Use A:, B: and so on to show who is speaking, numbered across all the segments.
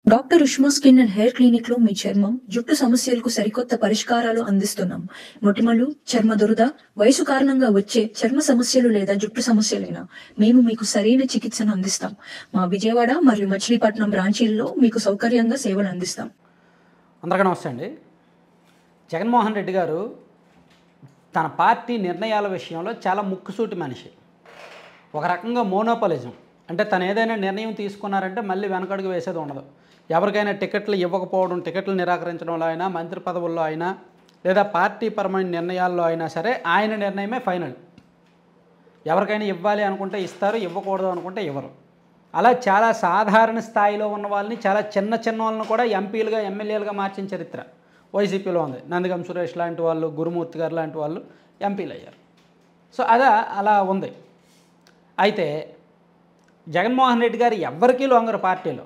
A: doctor Ushma skin and hair clinic లో మీ చర్మం జుట్టు సమస్యలకు సరికొత్త పరిష్కారాలు అందిస్తున్నాం మొటిమలు చర్మ దురద వయసు కారణంగా వచ్చే చర్మ సమస్యలు లేదా జుట్టు సమస్యలైనా మేము మీకు సరైన చికిత్సను అందిస్తాం మా విజయవాడ మరియు మచిలీపట్నం బ్రాంచీల్లో మీకు సౌకర్యంగా సేవలు అందిస్తాం
B: అందరికీ నమస్తే అండి జగన్మోహన్ రెడ్డి గారు తన పార్టీ నిర్ణయాల విషయంలో చాలా ముక్కుసూటి మనిషి ఒక రకంగా మోనోపలిజం అంటే తను ఏదైనా నిర్ణయం తీసుకున్నారంటే మళ్ళీ వెనకడుగు వేసేది ఉండదు ఎవరికైనా టికెట్లు ఇవ్వకపోవడం టికెట్లు నిరాకరించడంలో అయినా మంత్రి పదవుల్లో అయినా లేదా పార్టీ పరమైన నిర్ణయాల్లో అయినా సరే ఆయన నిర్ణయమే ఫైనల్ ఎవరికైనా ఇవ్వాలి అనుకుంటే ఇస్తారు ఇవ్వకూడదు అనుకుంటే ఇవ్వరు అలా చాలా సాధారణ స్థాయిలో ఉన్న వాళ్ళని చాలా చిన్న చిన్న వాళ్ళని కూడా ఎంపీలుగా ఎమ్మెల్యేలుగా మార్చిన చరిత్ర వైసీపీలో ఉంది నందిగం సురేష్ లాంటి వాళ్ళు గురుమూర్తి గారు లాంటి వాళ్ళు ఎంపీలు అయ్యారు సో అదా అలా ఉంది అయితే జగన్మోహన్ రెడ్డి గారు ఎవ్వరికీ లొంగరు పార్టీలో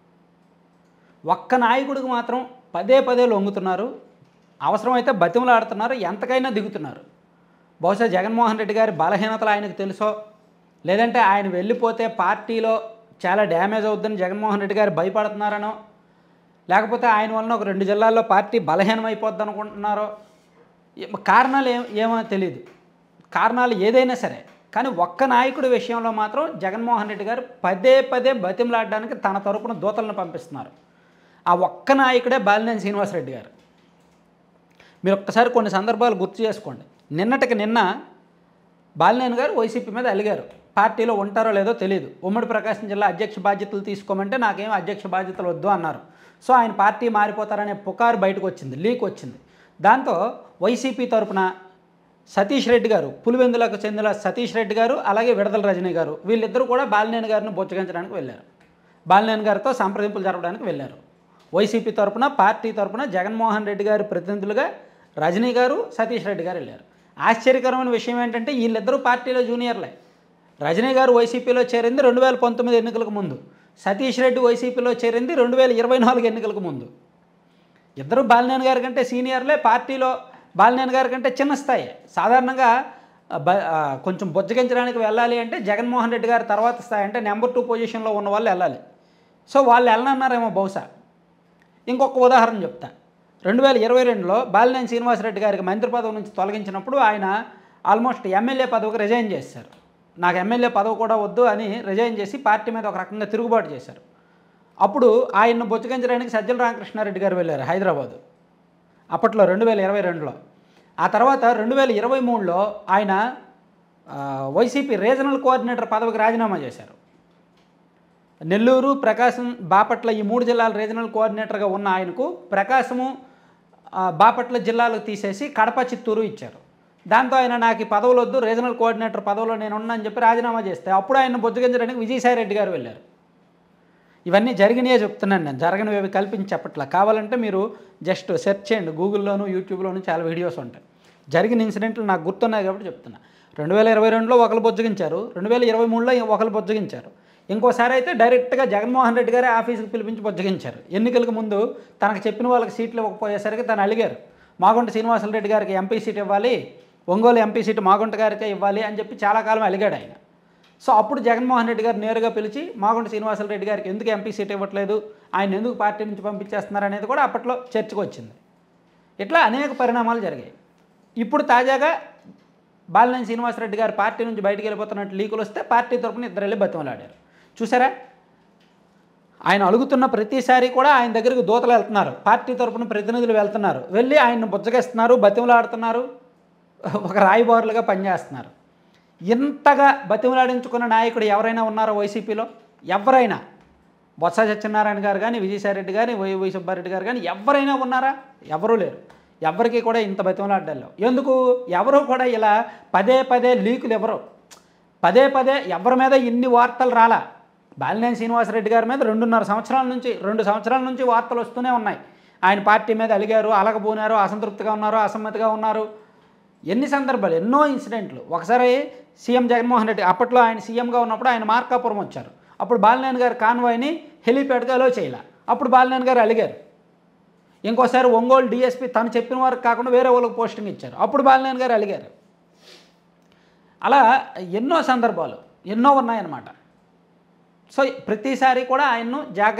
B: ఒక్క నాయకుడికి మాత్రం పదే పదే లొంగుతున్నారు అవసరమైతే బతిమలాడుతున్నారు ఎంతకైనా దిగుతున్నారు బహుశా జగన్మోహన్ రెడ్డి గారి బలహీనతలు ఆయనకు తెలుసో లేదంటే ఆయన వెళ్ళిపోతే పార్టీలో చాలా డ్యామేజ్ అవుద్దని జగన్మోహన్ రెడ్డి గారు భయపడుతున్నారనో లేకపోతే ఆయన వలన ఒక రెండు జిల్లాల్లో పార్టీ బలహీనమైపోద్ది అనుకుంటున్నారో ఏ- కారణాలు ఏం ఏమో తెలియదు కారణాలు ఏదైనా సరే కానీ ఒక్క నాయకుడి విషయంలో మాత్రం జగన్మోహన్ రెడ్డి గారు పదే పదే బతిమలాడడానికి తన తరపున దూతలను పంపిస్తున్నారు ఆ ఒక్క నాయకుడే బాలినేని శ్రీనివాసరెడ్డి గారు మీరు ఒక్కసారి కొన్ని సందర్భాలు గుర్తు చేసుకోండి నిన్నటికి నిన్న బాలినేని గారు వైసీపీ మీద అలిగారు పార్టీలో ఉంటారో లేదో తెలియదు ఉమ్మడి ప్రకాశం జిల్లా అధ్యక్ష బాధ్యతలు తీసుకోమంటే నాకేం అధ్యక్ష బాధ్యతలు వద్దు అన్నారు సో ఆయన పార్టీ మారిపోతారనే పుకారు బయటకు వచ్చింది లీక్ వచ్చింది దాంతో వైసీపీ తరపున సతీష్ రెడ్డి గారు పులివెందులకు చెందిన సతీష్ రెడ్డి గారు అలాగే విడదల రజనీ గారు వీళ్ళిద్దరూ కూడా బాలినేని గారిని బొచ్చగించడానికి వెళ్ళారు బాలినేని గారితో సంప్రదింపులు జరపడానికి వెళ్ళారు వైసీపీ తరపున పార్టీ తరపున జగన్మోహన్ రెడ్డి గారి ప్రతినిధులుగా రజనీ గారు సతీష్ రెడ్డి గారు వెళ్ళారు ఆశ్చర్యకరమైన విషయం ఏంటంటే వీళ్ళిద్దరూ పార్టీలో జూనియర్లే రజనీ గారు వైసీపీలో చేరింది రెండు వేల పంతొమ్మిది ఎన్నికలకు ముందు సతీష్ రెడ్డి వైసీపీలో చేరింది రెండు వేల ఇరవై నాలుగు ఎన్నికలకు ముందు ఇద్దరు బాలినేని గారి కంటే సీనియర్లే పార్టీలో బాలినేని గారి కంటే చిన్న స్థాయి సాధారణంగా ఆ, బ ఆ, కొంచెం బొజ్జగించడానికి వెళ్ళాలి అంటే జగన్మోహన్ రెడ్డి గారి తర్వాత స్థాయి అంటే నెంబర్ టూ పొజిషన్లో ఉన్న వాళ్ళు వెళ్ళాలి సో వాళ్ళు వెళ్ళనన్నారేమో బహుశా ఇంకొక ఉదాహరణ చెప్తా రెండు వేల ఇరవై రెండులో బాలినేని శ్రీనివాసరెడ్డి గారికి మంత్రి పదవి నుంచి తొలగించినప్పుడు ఆయన ఆల్మోస్ట్ ఎమ్మెల్యే పదవికి రిజైన్ చేశారు నాకు ఎమ్మెల్యే పదవి కూడా వద్దు అని రిజైన్ చేసి పార్టీ మీద ఒక రకంగా తిరుగుబాటు చేశారు అప్పుడు ఆయన్ను బొచ్చగించడానికి సజ్జల రామకృష్ణారెడ్డి గారు వెళ్ళారు హైదరాబాదు అప్పట్లో రెండు వేల ఇరవై రెండులో ఆ తర్వాత రెండు వేల ఇరవై మూడులో ఆయన ఆ, వైసీపీ రీజనల్ కోఆర్డినేటర్ పదవికి రాజీనామా చేశారు నెల్లూరు ప్రకాశం బాపట్ల ఈ మూడు జిల్లాల రీజనల్ కోఆర్డినేటర్గా ఉన్న ఆయనకు ప్రకాశము ఆ, బాపట్ల జిల్లాలకు తీసేసి కడప చిత్తూరు ఇచ్చారు దాంతో ఆయన నాకు ఈ పదవులు వద్దు రీజనల్ కోఆర్డినేటర్ పదవిలో నేను ఉన్నా అని చెప్పి రాజీనామా చేస్తే అప్పుడు ఆయన బొజ్జగించడానికి విజయసాయి రెడ్డి గారు వెళ్ళారు ఇవన్నీ జరిగినాయే చెప్తున్నాను నేను జరగనివి కల్పించి చెప్పట్లా కావాలంటే మీరు జస్ట్ సెర్చ్ చేయండి గూగుల్లోను యూట్యూబ్లోను చాలా వీడియోస్ ఉంటాయి జరిగిన ఇన్సిడెంట్లు నాకు గుర్తున్నాయి కాబట్టి చెప్తున్నా రెండు వేల ఇరవై రెండులో ఒకరు బొజ్జగించారు రెండు వేల ఇరవై మూడులో ఒకరు బొజ్జగించారు ఇంకోసారి అయితే డైరెక్ట్గా జగన్మోహన్ రెడ్డి గారే ఆఫీస్కి పిలిపించి బొజ్జగించారు ఎన్నికలకు ముందు తనకు చెప్పిన వాళ్ళకి సీట్లు ఇవ్వకపోయేసరికి తను అడిగారు మాగుంట శ్రీనివాసులు రెడ్డి గారికి ఎంపీ సీట్ ఇవ్వాలి ఒంగోలు ఎంపీ సీటు మాగుంట గారికే ఇవ్వాలి అని చెప్పి చాలా కాలం అలిగాడు ఆయన సో అప్పుడు జగన్మోహన్ రెడ్డి గారు నేరుగా పిలిచి మాగుంట శ్రీనివాసులు రెడ్డి గారికి ఎందుకు ఎంపీ సీట్ ఇవ్వట్లేదు ఆయన ఎందుకు పార్టీ నుంచి పంపించేస్తున్నారు అనేది కూడా అప్పట్లో చర్చకు వచ్చింది ఇట్లా అనేక పరిణామాలు జరిగాయి ఇప్పుడు తాజాగా బాలినేని శ్రీనివాసరెడ్డి గారు పార్టీ నుంచి బయటికి వెళ్ళిపోతున్నట్టు లీకులు వస్తే పార్టీ తరపున ఇద్దరు వెళ్ళి బతిమలాడారు చూసారా ఆయన అడుగుతున్న ప్రతిసారి కూడా ఆయన దగ్గరికి దూతలు వెళ్తున్నారు పార్టీ తరపున ప్రతినిధులు వెళ్తున్నారు వెళ్ళి ఆయన్ని బుజ్జగిస్తున్నారు బతిమలాడుతున్నారు ఒక రాయిబారులుగా పనిచేస్తున్నారు ఇంతగా బతిమలాడించుకున్న నాయకుడు ఎవరైనా ఉన్నారో వైసీపీలో ఎవరైనా బొత్స సత్యనారాయణ గారు కానీ విజయసాయిరెడ్డి కానీ వై వై సుబ్బారెడ్డి గారు కానీ ఎవరైనా ఉన్నారా ఎవరూ లేరు ఎవరికి కూడా ఇంత బతిమలాడ్డాలో ఎందుకు ఎవరు కూడా ఇలా పదే పదే లీకులు ఎవరు పదే పదే ఎవరి మీద ఇన్ని వార్తలు రాలా బాలినేని శ్రీనివాసరెడ్డి గారి మీద రెండున్నర సంవత్సరాల నుంచి రెండు సంవత్సరాల నుంచి వార్తలు వస్తూనే ఉన్నాయి ఆయన పార్టీ మీద అలిగారు అలగబోనారు అసంతృప్తిగా ఉన్నారు అసమ్మతిగా ఉన్నారు ఎన్ని సందర్భాలు ఎన్నో ఇన్సిడెంట్లు ఒకసారి సీఎం జగన్మోహన్ రెడ్డి అప్పట్లో ఆయన సీఎంగా ఉన్నప్పుడు ఆయన మార్కాపురం వచ్చారు అప్పుడు బాలినేని గారు కాన్వాయ్ని హెలీప్యాడ్గా అలో చేయాల అప్పుడు బాలినేని గారు అలిగారు ఇంకోసారి ఒంగోలు డిఎస్పీ తను చెప్పిన వారికి కాకుండా వేరే వాళ్ళకి పోస్టింగ్ ఇచ్చారు అప్పుడు బాలినేని గారు అలిగారు అలా ఎన్నో సందర్భాలు ఎన్నో ఉన్నాయన్నమాట సో ప్రతిసారి కూడా ఆయన్ను జాగ్రత్త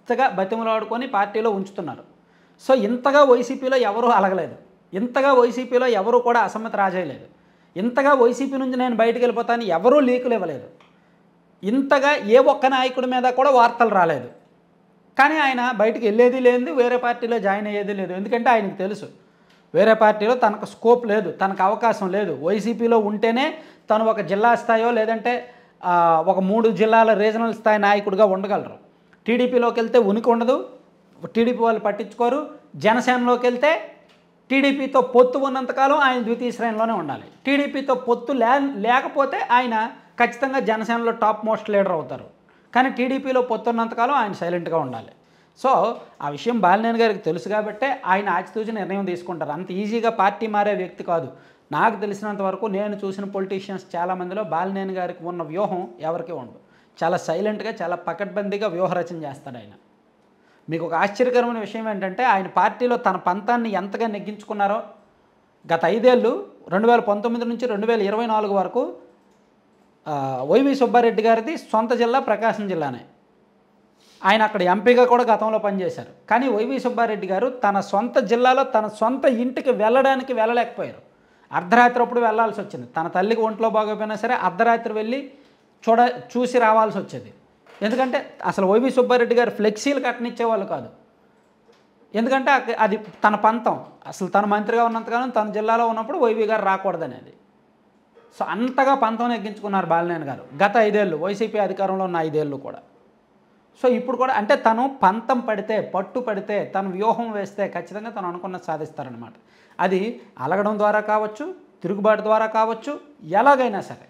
B: మెత్తగా బతిమలాడుకొని పార్టీలో ఉంచుతున్నారు సో ఇంతగా వైసీపీలో ఎవరూ అలగలేదు ఇంతగా వైసీపీలో ఎవరూ కూడా అసమ్మతి రాజేయలేదు ఇంతగా వైసీపీ నుంచి నేను బయటికి వెళ్ళిపోతాను ఎవరూ లీకులు ఇవ్వలేదు ఇంతగా ఏ ఒక్క నాయకుడి మీద కూడా వార్తలు రాలేదు కానీ ఆయన బయటికి వెళ్ళేది లేదు వేరే పార్టీలో జాయిన్ అయ్యేది లేదు ఎందుకంటే ఆయనకు తెలుసు వేరే పార్టీలో తనకు స్కోప్ లేదు తనకు అవకాశం లేదు వైసీపీలో ఉంటేనే తను ఒక జిల్లా స్థాయో లేదంటే ఆ, ఒక మూడు జిల్లాల రీజనల్ స్థాయి నాయకుడిగా ఉండగలరు టీడీపీలోకి వెళ్తే ఉనికి ఉండదు టీడీపీ వాళ్ళు పట్టించుకోరు జనసేనలోకి వెళ్తే టీడీపీతో పొత్తు ఉన్నంతకాలం ఆయన ద్వితీయ శ్రేణిలోనే ఉండాలి టీడీపీతో పొత్తు లే లేకపోతే ఆయన ఖచ్చితంగా జనసేనలో టాప్ మోస్ట్ లీడర్ అవుతారు కానీ టీడీపీలో పొత్తు ఉన్నంతకాలం ఆయన సైలెంట్గా ఉండాలి సో ఆ విషయం బాలినేని గారికి తెలుసు కాబట్టే ఆయన ఆచితూచి నిర్ణయం తీసుకుంటారు అంత ఈజీగా పార్టీ మారే వ్యక్తి కాదు నాకు తెలిసినంత వరకు నేను చూసిన పొలిటీషియన్స్ చాలామందిలో బాలినేని గారికి ఉన్న వ్యూహం ఎవరికీ ఉండదు చాలా సైలెంట్గా చాలా పకడ్బందీగా వ్యూహరచన చేస్తాడు ఆయన మీకు ఒక ఆశ్చర్యకరమైన విషయం ఏంటంటే ఆయన పార్టీలో తన పంతాన్ని ఎంతగా నెగ్గించుకున్నారో గత ఐదేళ్ళు రెండు వేల పంతొమ్మిది నుంచి రెండు వేల ఇరవై నాలుగు వరకు ఆ, వైవి సుబ్బారెడ్డి గారిది సొంత జిల్లా ప్రకాశం జిల్లానే ఆయన అక్కడ ఎంపీగా కూడా గతంలో పనిచేశారు కానీ వైవి సుబ్బారెడ్డి గారు తన సొంత జిల్లాలో తన సొంత ఇంటికి వెళ్ళడానికి వెళ్ళలేకపోయారు అర్ధరాత్రి అప్పుడు వెళ్ళాల్సి వచ్చింది తన తల్లికి ఒంట్లో బాగోపోయినా సరే అర్ధరాత్రి వెళ్ళి చూడ చూసి రావాల్సి వచ్చేది ఎందుకంటే అసలు వైవి సుబ్బారెడ్డి గారు ఫ్లెక్సీలు కట్టనిచ్చేవాళ్ళు కాదు ఎందుకంటే అక- అది తన పంతం అసలు తన మంత్రిగా ఉన్నంతకాలం తన జిల్లాలో ఉన్నప్పుడు వైవి గారు రాకూడదనేది సో అంతగా పంతం ఎక్కించుకున్నారు బాలినేని గారు గత ఐదేళ్ళు వైసీపీ అధికారంలో ఉన్న ఐదేళ్ళు కూడా సో ఇప్పుడు కూడా అంటే తను పంతం పడితే పట్టు పడితే తను వ్యూహం వేస్తే ఖచ్చితంగా తను అనుకున్నది సాధిస్తారనమాట అది అలగడం ద్వారా కావచ్చు తిరుగుబాటు ద్వారా కావచ్చు ఎలాగైనా సరే